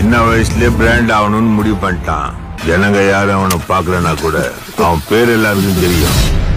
சின்ன வயசுலயே பிராண்ட் ஆகணும்னு முடிவு பண்ணிட்டான் ஜனங்க யாரும் அவனை பார்க்கலனா கூட அவன் பேர் எல்லாருக்கும் தெரியும்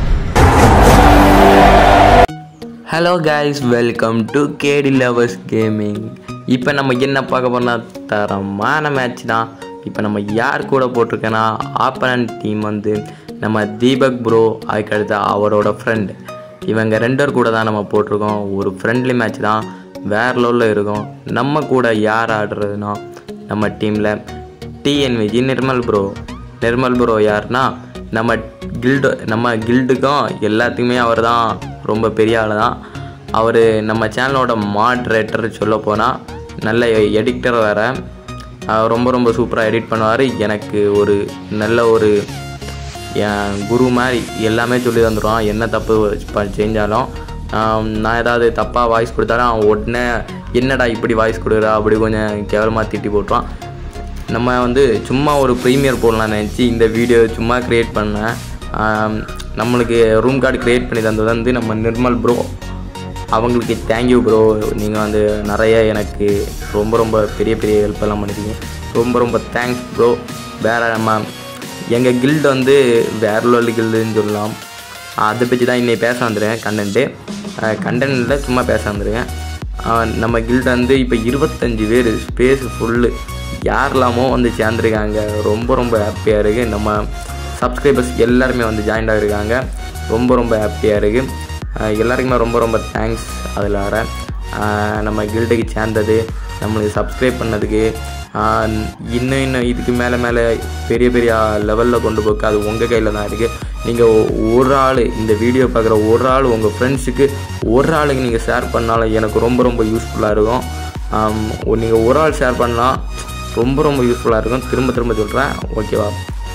hello guys welcome to KD lovers gaming இப்போ நம்ம என்ன பார்க்க போனால் தரமான மேட்ச் தான் இப்போ நம்ம யார் கூட போட்டிருக்கேன்னா ஆப்பனன்ட் டீம் வந்து நம்ம தீபக் ப்ரோ அதுக்கடுத்து அவரோட ஃப்ரெண்ட் இவங்க ரெண்டு பேர் கூட தான் நம்ம போட்டிருக்கோம் ஒரு ஃப்ரெண்ட்லி மேட்ச் தான் வேற லெவலில் இருக்கும் நம்ம கூட யார் ஆடுறதுனா நம்ம டீமில் TNVG Nirmal bro Nirmal bro யாருன்னா நம்ம கில்டு நம்ம கில்டுக்கும் எல்லாத்துக்குமே அவர் தான் ரொம்ப பெரிய ஆள் தான் அவர் நம்ம சேனலோட மாட்ரேட்டர் சொல்ல போனால் நல்ல எடிட்டர் வேறு ரொம்ப ரொம்ப சூப்பராக எடிட் பண்ணுவார் எனக்கு ஒரு நல்ல ஒரு என் குரு மாதிரி எல்லாமே சொல்லி தந்துடுவான் என்ன தப்பு ப- செஞ்சாலும் ஆம், நான் ஏதாவது தப்பாக வாய்ஸ் கொடுத்தாலும் அவன் உடனே என்னடா இப்படி வாய்ஸ் கொடுக்குறா அப்படி கொஞ்சம் கேவலமாக திட்டி போட்டுருவான் நம்ம வந்து சும்மா ஒரு ப்ரீமியர் போடலாம்னு நினச்சி இந்த வீடியோ சும்மா க்ரியேட் பண்ணேன் ஆம், நம்மளுக்கு ரூம் கார்டு க்ரியேட் பண்ணி தந்தது வந்து நம்ம நிர்மல் ப்ரோ அவங்களுக்கு தேங்க்யூ ப்ரோ நீங்கள் வந்து நிறைய எனக்கு ரொம்ப ரொம்ப பெரிய பெரிய ஹெல்ப் எல்லாம் பண்ணிருக்கீங்க ரொம்ப ரொம்ப தேங்க்ஸ் ப்ரோ வேறு நம்ம எங்கள் கில்டு வந்து வேற லெவல் கில்டுன்னு சொல்லலாம் அதை பற்றி தான் இன்னைக்கு பேச வந்துருக்கேன் கண்டென்ட்டு கண்டென்ட்டில் சும்மா பேச வந்துருக்கேன் ஆஹ் நம்ம கில்டு வந்து இப்போ இருபத்தஞ்சி பேர் ஸ்பேஸ் ஃபுல்லு யாரெல்லாமோ வந்து சேர்ந்துருக்காங்க ரொம்ப ரொம்ப ஹாப்பியாக இருக்குது நம்ம சப்ஸ்கிரைபர்ஸ் எல்லாருமே வந்து ஜாயின் ஆகிருக்காங்க ரொம்ப ரொம்ப ஹாப்பியாக இருக்குது எல்லாருக்குமே ரொம்ப ரொம்ப தேங்க்ஸ் அதில் வர ஆஹ் நம்ம கில்டுக்கு சேர்ந்தது நம்மளுக்கு சப்ஸ்கிரைப் பண்ணதுக்கு ஆஹ் இன்னும் இன்னும் இதுக்கு மேலே மேலே பெரிய பெரிய லெவலில் கொண்டு போக்கு அது உங்கள் கையில் தான் இருக்குது நீங்கள் ஒரு ஆள் இந்த வீடியோ பார்க்குற ஒரு ஆள் உங்கள் ஃப்ரெண்ட்ஸுக்கு ஒரு ஆளுக்கு நீங்கள் ஷேர் பண்ணாலும் எனக்கு ரொம்ப ரொம்ப யூஸ்ஃபுல்லாக இருக்கும் நீங்கள் ஒரு ஆள் ஷேர் பண்ணால் ரொம்ப ரொம்ப யூஸ்ஃபுல்லாக இருக்கும் திரும்ப திரும்ப சொல்கிறேன் ஓகேவா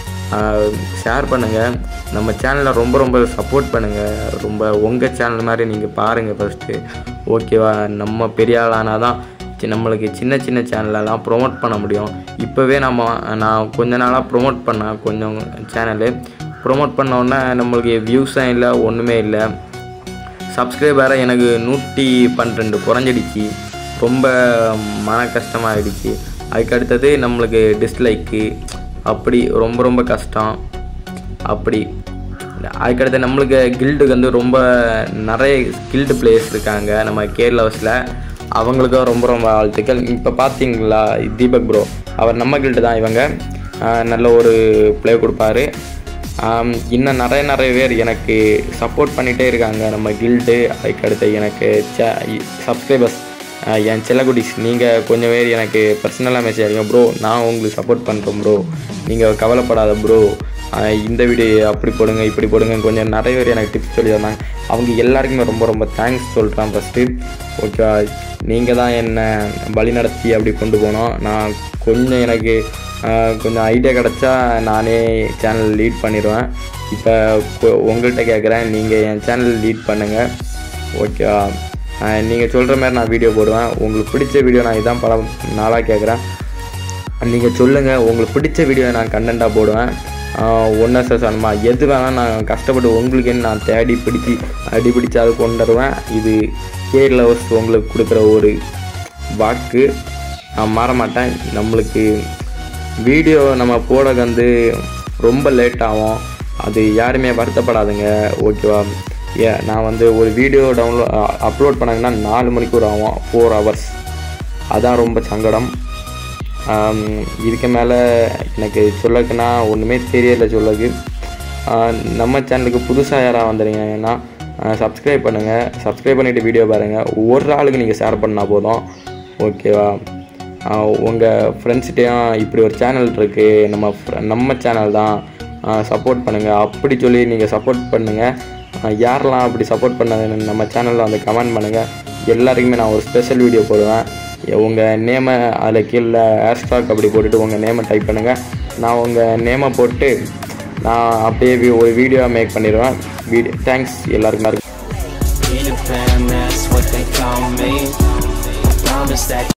ஷேர் பண்ணுங்கள் நம்ம சேனலை ரொம்ப ரொம்ப சப்போர்ட் பண்ணுங்கள் ரொம்ப உங்கள் சேனல் மாதிரி நீங்கள் பாருங்கள் ஃபஸ்ட்டு ஓகேவா நம்ம பெரிய ஆளானால் தான் சி- நம்மளுக்கு சின்ன சின்ன சேனலெல்லாம் ப்ரோமோட் பண்ண முடியும் இப்போவே நம்ம நான் கொஞ்ச நாளாக ப்ரோமோட் பண்ணேன் கொஞ்சம் சேனலு ப்ரோமோட் பண்ண உடனே நம்மளுக்கு வியூஸும் இல்லை ஒன்றுமே இல்லை சப்ஸ்கிரைபரை எனக்கு நூற்றி பன்னிரெண்டு குறைஞ்சிடுச்சு ரொம்ப மன கஷ்டமாகிடுச்சு அதுக்கு அடுத்தது நம்மளுக்கு டிஸ்லைக்கு அப்படி ரொம்ப ரொம்ப கஷ்டம் அப்படி அதுக்கடுத்து நம்மளுக்கு கில்டுக்கு வந்து ரொம்ப நிறைய கில்டு பிளேயர்ஸ் இருக்காங்க நம்ம கேரளாஸில் அவங்களுக்கும் ரொம்ப ரொம்ப வாழ்த்துக்கள் இப்போ பார்த்தீங்களா தீபக் ப்ரோ அவர் நம்ம கில்டு தான் இவங்க ஆஹ் நல்ல ஒரு ப்ளே கொடுப்பாரு ஆம், இன்னும் நிறைய நிறைய பேர் எனக்கு சப்போர்ட் பண்ணிகிட்டே இருக்காங்க நம்ம கில்டு அதுக்கடுத்து எனக்கு சப்ஸ்கிரைபர்ஸ் என் செல்லக்குட்டிஸ் நீங்கள் கொஞ்சம் பேர் எனக்கு பர்சனலாக மெசேஜ் அடிங்க ப்ரோ நான் உங்களுக்கு சப்போர்ட் பண்ணுறேன் ப்ரோ நீங்கள் கவலைப்படாத ப்ரோ இந்த வீடியோ அப்படி போடுங்க இப்படி போடுங்க கொஞ்சம் நிறைய பேர் எனக்கு டிப்ஸ் சொல்லி தந்தாங்க அவங்க எல்லாருக்குமே ரொம்ப ரொம்ப தேங்க்ஸ் சொல்கிறேன் ஃபஸ்ட்டு ஓகே நீங்கள் தான் என்னை வழி நடத்தி அப்படி கொண்டு போனோம் நான் கொஞ்சம் எனக்கு ஆஹ், கொஞ்சம் ஐடியா கிடச்சா நானே சேனல் லீட் பண்ணிடுவேன் இப்போ உங்கள்கிட்ட கேட்குறேன் நீங்கள் என் சேனல் லீட் பண்ணுங்கள் ஓகேவா நீங்கள் சொல்கிற மாதிரி நான் வீடியோ போடுவேன் உங்களுக்கு பிடிச்ச வீடியோ நான் இதான் பல நாளாக கேட்குறேன் நீங்கள் சொல்லுங்கள் உங்களுக்கு பிடிச்ச வீடியோ நான் கண்டென்ட்டாக போடுவேன் ஒன்றா சார் சனமா எது வேணால் நான் கஷ்டப்பட்டு உங்களுக்குன்னு நான் தேடி பிடிச்சி அடி பிடிச்சி அதை கொண்டு வருவேன் இது கே லவர்ஸ் உங்களுக்கு கொடுக்குற ஒரு வாக்கு நான் மாற மாட்டேன் நம்மளுக்கு வீடியோ நம்ம போட வந்து ரொம்ப லேட் ஆகும் அது யாருமே வருத்தப்படாதுங்க ஓகேவா ஏ நான் வந்து ஒரு வீடியோ டவுன்லோட் அப்லோட் பண்ணாங்கன்னா நாலு மணிக்கூர் ஆகும் ஃபோர் ஹவர்ஸ் அதான் ரொம்ப சங்கடம் ஆம், இதுக்கு மேலே எனக்கு சொல்லக்குன்னா ஒன்றுமே தெரியல சொல்லக்கு ஆஹ், நம்ம சேனலுக்கு புதுசாக யாராக வந்துடுங்கன்னா சப்ஸ்கிரைப் பண்ணுங்கள் சப்ஸ்கிரைப் பண்ணிவிட்டு வீடியோ பாருங்கள் ஒரு ஆளுக்கு நீங்கள் ஷேர் பண்ணால் போதும் ஓகேவா உங்கள் ஃப்ரெண்ட்ஸ்கிட்டையும் இப்படி ஒரு சேனல் இருக்குது நம்ம fr- நம்ம சேனல் தான் சப்போர்ட் பண்ணுங்கள் அப்படி சொல்லி நீங்கள் சப்போர்ட் பண்ணுங்கள் யாரெல்லாம் அப்படி சப்போர்ட் பண்ண நம்ம சேனலில் வந்து கமெண்ட் பண்ணுங்கள் எல்லாருக்குமே நான் ஒரு ஸ்பெஷல் வீடியோ போடுவேன் உங்கள் நேமை அதில் கீழே ஹேஷ்டாக் அப்படி போட்டுட்டு உங்கள் நேமை டைப் பண்ணுங்கள் நான் உங்கள் நேமை போட்டு நான் அப்படியே வி- ஒரு வீடியோ மேக் பண்ணிடுவேன் வீடியோ தேங்க்ஸ் எல்லாருக்கும் Peter Pan, that's what they call me. I promise that